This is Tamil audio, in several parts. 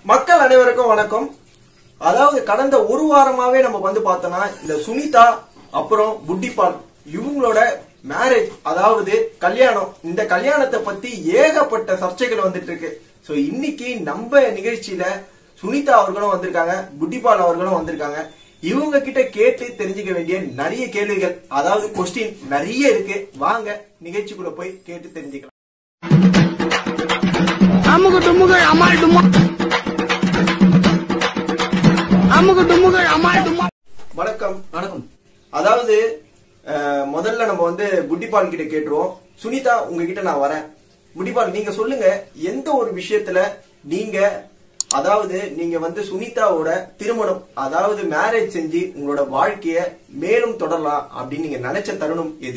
மக்கள் அனைவருக்கும் வணக்கம் அதாவது கடந்த ஒரு வாரமாவே நம்ம வந்து பார்த்தோம்னா இந்த சுனிதா அப்புறம் புட்டிபால் இவங்களோட மேரேஜ் அதாவது கல்யாணம் இந்த கல்யாணத்தை பத்தி ஏகப்பட்ட சர்ச்சைகள் வந்துட்டு இருக்கு சோ இன்னைக்கு நம்ம நிகழ்ச்சியில சுனிதா அவர்களும் வந்திருக்காங்க புட்டிபால் அவர்களும் வந்திருக்காங்க இவங்க கிட்ட கேட்டு தெரிஞ்சுக்க வேண்டிய நிறைய கேள்விகள் அதாவது கொஸ்டின் நிறைய இருக்கு வாங்க நிகழ்ச்சிக்குள்ள போய் கேட்டு தெரிஞ்சுக்கலாம் அமுகு டுமுகு அமால் டுமா அமுகு டுமுகு அமால் டுமா வணக்கம் வணக்கம் அதாவது அஹ், முதல்ல நம்ம வந்து புட்டிபால் கிட்ட கேட்டுருவோம் சுனிதா உங்ககிட்ட நான் வரேன் புட்டிபால் நீங்க சொல்லுங்க எந்த ஒரு விஷயத்துல நீங்க அதாவது நீங்க வந்து சுனிதாவோட திருமணம் அதாவது மேரேஜ் செஞ்சு உங்களோட வாழ்க்கைய மேலும் தொடரலாம் அப்படின்னு நீங்க நினைச்ச தருணம் எது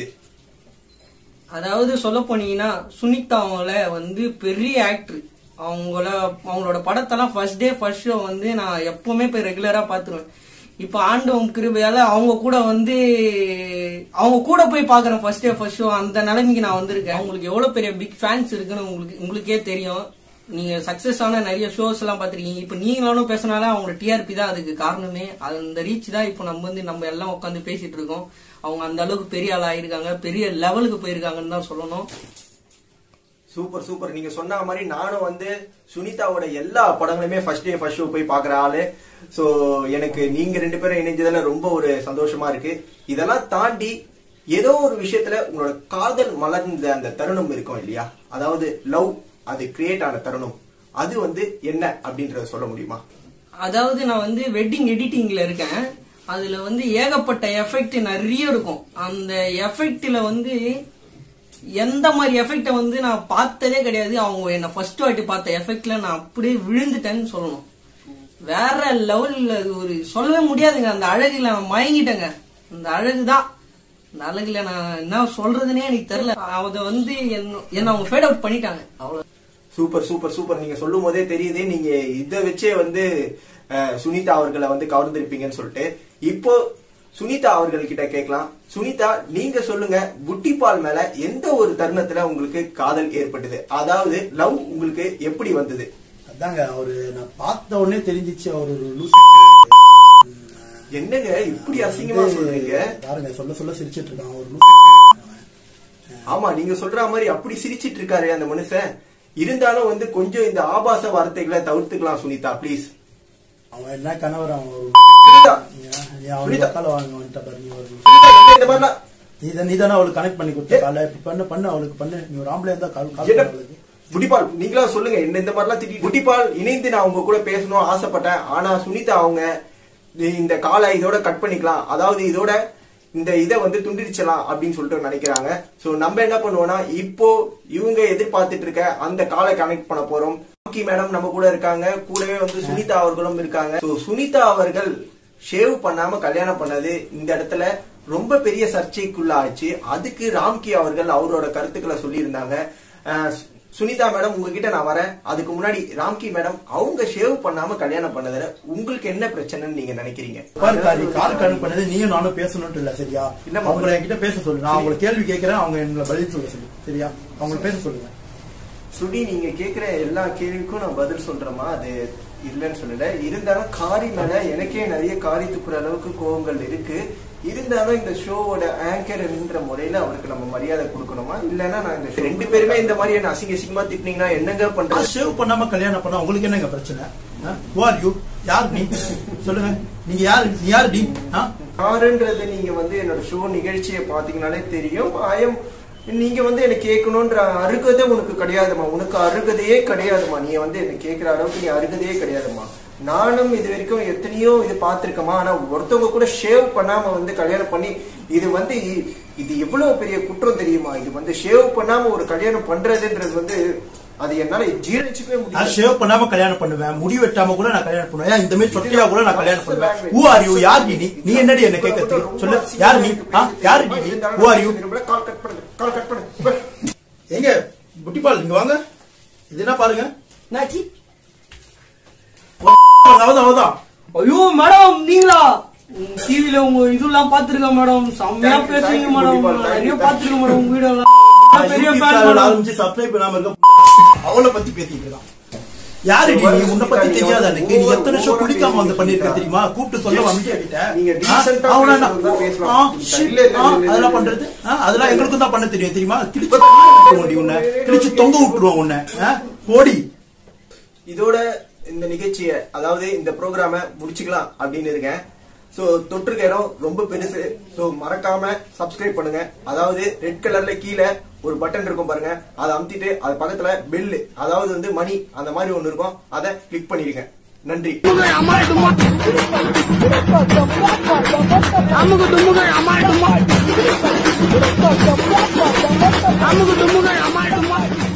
அதாவது சொல்ல போனீங்கன்னா சுனிதா அவங்கள வந்து பெரிய ஆக்டர் அவங்கள அவங்களோட படத்தெல்லாம் ஃபர்ஸ்ட் டே ஃபர்ஸ்ட் ஷோ வந்து நான் எப்பவுமே போய் ரெகுலரா பாத்துருவேன் இப்போ ஆண்டவன் கிருபையால அவங்க கூட வந்து அவங்க கூட போய் பாக்குறேன் ஃபர்ஸ்ட் டே ஃபர்ஸ்ட் ஷோ அந்த நிலைமைக்கு நான் வந்திருக்கேன் அவங்களுக்கு எவ்வளவு பெரிய பிக் ஃபேன்ஸ் இருக்குன்னு உங்களுக்கு உங்களுக்கே தெரியும் நீங்க சக்சஸ் ஆன நிறைய ஷோஸ் எல்லாம் பாத்திருக்கீங்க இப்ப நீங்களும் பேசினாலே அவங்களோட டிஆர்பி தான் அதுக்கு காரணமே அந்த ரீச் தான் இப்போ நம்ம வந்து நம்ம எல்லாம் உட்காந்து பேசிட்டு இருக்கோம் அவங்க அந்த அளவுக்கு பெரிய ஆள் ஆயிருக்காங்க பெரிய லெவலுக்கு போயிருக்காங்கன்னு தான் சொல்லணும் சூப்பர் சூப்பர் நீங்க சொன்ன மாதிரி நானும் வந்து சுனிதாவோட எல்லா படங்களுமே ஃபர்ஸ்ட் டே ஃபர்ஸ்ட் ஷோ போய் பாக்குற ஆளு சோ எனக்கு நீங்க ரெண்டு பேரும் இணைஞ்சதுல ரொம்ப ஒரு சந்தோஷமா இருக்கு இதெல்லாம் தாண்டி ஏதோ ஒரு விஷயத்துல உங்களோட காதல் மலர்ந்த அந்த தருணம் இருக்கும் இல்லையா அதாவது லவ் அது கிரியேட் ஆன தருணம் அது வந்து என்ன அப்படின்றத சொல்ல முடியுமா அதாவது நான் வந்து வெட்டிங் எடிட்டிங்ல இருக்கேன் அதுல வந்து ஏகப்பட்ட எஃபெக்ட் நிறைய இருக்கும் அந்த எஃபெக்ட்ல வந்து எந்த மாதிரி எஃபெக்ட வந்து நான் பார்த்ததே கிடையாது அவங்க என்ன ஃபர்ஸ்ட் வாட்டி பார்த்த எஃபெக்ட்ல நான் அப்படியே விழுந்துட்டேன்னு சொல்லணும் வேற லெவல்ல ஒரு சொல்லவே முடியாதுங்க அந்த அழகுல நான் மயங்கிட்டேங்க அந்த அழகுதான் அந்த அழகுல நான் என்ன சொல்றதுனே எனக்கு தெரியல அதை வந்து என்ன என்ன அவங்க ஃபேட் அவுட் பண்ணிட்டாங்க அவ்வளவு சூப்பர் சூப்பர் சூப்பர் நீங்க சொல்லும் போதே தெரியுது நீங்க இத வச்சே வந்து அஹ், சுனிதா அவர்களை வந்து கவர்ந்திருப்பீங்கன்னு சொல்லிட்டு இப்போ சுனிதா அவர்கள் கிட்ட கேட்கலாம் சுனிதா நீங்க சொல்லுங்க புட்டிபால் மேல எந்த ஒரு தருணத்துல உங்களுக்கு காதல் ஏற்பட்டது அதாவது லவ் உங்களுக்கு எப்படி வந்தது அதாங்க அவரு நான் பார்த்த உடனே தெரிஞ்சிச்சு அவர் ஒரு லூசு என்னங்க இப்படி அசிங்கமா சொல்றீங்க பாருங்க சொல்ல சொல்ல சிரிச்சிட்டு இருக்கான் ஒரு லூசு ஆமா நீங்க சொல்ற மாதிரி அப்படி சிரிச்சிட்டு இருக்காரு அந்த மனுஷன் இருந்தாலும் வந்து கொஞ்சம் இந்த ஆபாச வார்த்தைகளை தவிர்த்துக்கலாம் சுனிதா ப்ளீஸ் அவன் என்ன கணவர் அவன் ஒரு சுனிதா நீ அவன் சுனிதா. பக்கால வாங்க வந்துட்ட பாரு நீ ஒரு சுனிதா என்ன இந்த மாதிரிலாம் நீ தான் நீ தானே அவளுக்கு கனெக்ட் பண்ணி கொடுத்த கால இப்ப பண்ணு பண்ணு அவளுக்கு பண்ணு நீ ஒரு ஆம்பளை இருந்தா கால் கால் என்ன பண்ணு அவளுக்கு புட்டிபால் நீங்களா சொல்லுங்க என்ன இந்த மாதிரிலாம் திட்டி புட்டிபால் இணைந்து நான் உங்க கூட பேசணும் ஆசைப்பட்டேன் ஆனா சுனிதா அவங்க நீ இந்த காலை இதோட கட் பண்ணிக்கலாம் அதாவது இதோட இந்த இதை வந்து துண்டிடிச்சலாம் அப்படின்னு சொல்லிட்டு நினைக்கிறாங்க சோ நம்ம என்ன பண்ணுவோம்னா இப்போ இவங்க எதிர்பார்த்துட்டு இருக்க அந்த காலை கனெக்ட் பண்ண போறோம் ராக்கி மேடம் நம்ம கூட இருக்காங்க கூடவே வந்து சுனிதா அவர்களும் இருக்காங்க சோ சுனிதா அவர்கள் ஷேவ் பண்ணாம கல்யாணம் பண்ணது இந்த இடத்துல ரொம்ப பெரிய சர்ச்சைக்குள்ள ஆச்சு அதுக்கு ராம்கி அவர்கள் அவரோட கருத்துக்களை சொல்லியிருந்தாங்க அஹ், சு- சுனிதா மேடம் உங்ககிட்ட நான் வரேன் அதுக்கு முன்னாடி ராம்கி மேடம் அவங்க ஷேவ் பண்ணாம கல்யாணம் பண்ணதுல உங்களுக்கு என்ன பிரச்சனைன்னு நீங்க நினைக்கிறீங்க பாரு காரி கால் கனெக்ட் பண்ணது நீயும் நானும் பேசணும்னு இல்ல சரியா இல்லம்மா. அவங்கள என்கிட்ட பேச சொல்லு நான் அவங்களை கேள்வி கேட்கறேன் அவங்க எங்களை பதில் சொல்ல சொல்லு சரியா அவங்கள பேச சொல்லுங்க சுடி நீங்க கேக்குற எல்லா கேள்விக்கும் நான் பதில் சொல்றேமா அது இல்லைன்னு சொல்லல இருந்தாலும் காரி மேல எனக்கே நிறைய காரி துப்புற அளவுக்கு கோவங்கள் இருக்கு இருந்தாலும் இந்த ஷோவோட ஆங்கர்ன்ற முறையில அவருக்கு நம்ம மரியாதை கொடுக்கணுமா இல்லைன்னா நான் இந்த show- ரெண்டு பேருமே இந்த மாதிரி என்ன அசிங்க அசிங்கமா திட்டினீங்கன்னா என்னங்க பண்றது ஷேவ் பண்ணாம கல்யாணம் பண்ணா உங்களுக்கு என்னங்க பிரச்சனை ஹூ ஆர் யூ யார் நீ சொல்லுங்க நீங்க யாரு நீ யார் நீ ஆ? யாருன்றது நீங்க வந்து என்னோட ஷோ நிகழ்ச்சியை பாத்தீங்கன்னாலே தெரியும் ஐயம் நீங்க வந்து என்ன கேட்கணுன்ற அருகதை உனக்கு கிடையாதுமா உனக்கு அருகதையே கிடையாதுமா நீ வந்து என்ன கேட்கிற அளவுக்கு நீ அருகதையே கிடையாதுமா நானும் இது வரைக்கும் எத்தனையோ இது பார்த்திருக்கேமா ஆனா ஒருத்தவங்க கூட ஷேவ் பண்ணாம வந்து கல்யாணம் பண்ணி இது வந்து இ- இது எவ்வளவு பெரிய குற்றம் தெரியுமா இது வந்து ஷேவ் பண்ணாம ஒரு கல்யாணம் பண்றதுன்றது வந்து அது என்னால ஜீரணிச்சுக்கவே நான் முடியாது ஷேவ் பண்ணாம கல்யாணம் பண்ணுவேன் முடி வெட்டாம கூட நான் கல்யாணம் பண்ணுவேன் ஏன் இந்த மாதிரி சொட்டியா கூட நான் கல்யாணம் பண்ணுவேன் ஹூ ஆர் யூ யார் நீ நீ? நீ என்னடி என்ன கேட்கறதுக்கு சொல்லு யார் நீ ஆ? யார் நீ who are you call cut பண்ணுங்க கால் கட் பண்ணுங்க எங்க புட்டிபால் இங்க வாங்க இது என்ன பாருங்க என்னாச்சு அவ்வளவுதான் அவ்வளவுதான் ஐயோ மேடம் நீங்களா டிவில உங்க இதெல்லாம் பாத்துருக்கேன் மேடம் செம்மையா Thank you, பேசுறீங்க thank you, madam Goodbye, thank நிறைய you, பாத்துருக்கேன் மேடம் உங்க வீடியோ எல்லாம் பெரிய யூடியூப் ஃபேன் சேனல் மேடம் ஆரம்பிச்சு சப்ஸ்கிரைப் பண்ணாம இருக்க அவளை பத்தி பேசிட்டு இருக்கான் யாரு நீ உன்னை பத்தி தெரியாத எனக்கு நீ எத்தனை வருஷம் குளிக்காம வந்து பண்ணிருக்க தெரியுமா கூப்பிட்டு சொல்ல அமைச்சா நீங்க decent ஆ அவனா பேசுறதா பேசலாம். இல்ல, இல்ல, இல்ல, இல்ல. அதெல்லாம் பண்றது ஆ, அதெல்லாம் எங்களுக்கும் தான் பண்ண தெரியும் தெரியுமா கிழிச்சு விட்டுருவோம் டி உன்னை கிழிச்சு தொங்க விட்டுருவோம் உன்னை ஆ? ஓடி இதோட இந்த நிகழ்ச்சியை அதாவது இந்த ப்ரோக்ராம முடிச்சுக்கலாம் அப்படின்னு இருக்கேன் சோ தொற்றுக்க இடம் ரொம்ப பெருசு சோ மறக்காம சப்ஸ்கிரைப் பண்ணுங்க அதாவது ரெட் கலர்ல கீழே ஒரு பட்டன் இருக்கும் பாருங்க அதை அமுத்திட்டு அது பக்கத்துல பெல் அதாவது வந்து மணி அந்த மாதிரி ஒண்ணு இருக்கும் அதை கிளிக் பண்ணிருங்க நன்றி டுமுகள் அமால் டுமா அமுகு டுமுகள் அமால் டுமா அமுகு டுமுகள் அமால் டுமா